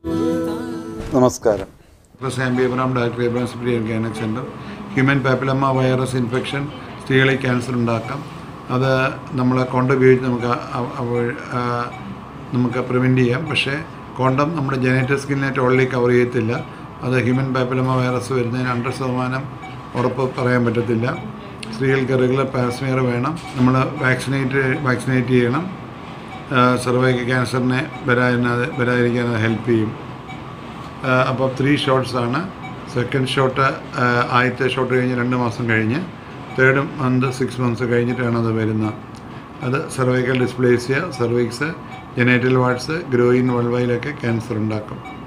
നമസ്കാരം doctor Sam ബേബറാം director എബ്രാം Cyprian gynaec centre human papilloma virus infection സ്ത്രീകളിൽ ക്യാൻസർ ഉണ്ടാക്കാം അത് നമ്മൾ കോണ്ടം ഉപയോഗിച്ച് നമുക്ക് അ- അവ- ആ, നമുക്ക് പ്രിവെൻറ്റ് ചെയ്യാം പക്ഷേ കോണ്ടം നമ്മുടെ ജനറ്റൽ സ്കിന്നിനെ ടോട്ടലി കവർ ചെയ്യത്തില്ല അത് ഹ്യൂമൻ പാപ്പിലമ്മ വൈറസ് വരുന്നതിന് ഹൺഡ്രഡ് ശതമാനം ഉറപ്പ് പറയാൻ പറ്റത്തില്ല സ്ത്രീകൾക്ക് റെഗുലർ പാസ്മിയർ വേണം നമ്മൾ വാക്സിനേറ്റ് വാക്സിനേറ്റ് ചെയ്യണം സർവൈക്കൽ ക്യാൻസറിനെ വരാതിരുന്നത് വരാതിരിക്കാൻ അത് ഹെൽപ്പ് ചെയ്യും അപ്പോൾ ത്രീ ഷോട്ട്സ് ആണ് സെക്കൻഡ് ഷോട്ട് ആദ്യത്തെ ഷോട്ട് കഴിഞ്ഞ് രണ്ട് മാസം കഴിഞ്ഞ് തേർഡ് മന്ത് സിക്സ് മന്ത്സ് കഴിഞ്ഞിട്ടാണ് അത് വരുന്നത് അത് cervical dysplasia cervix genital warts groin വൾവയിലൊക്കെ ക്യാൻസർ ഉണ്ടാക്കും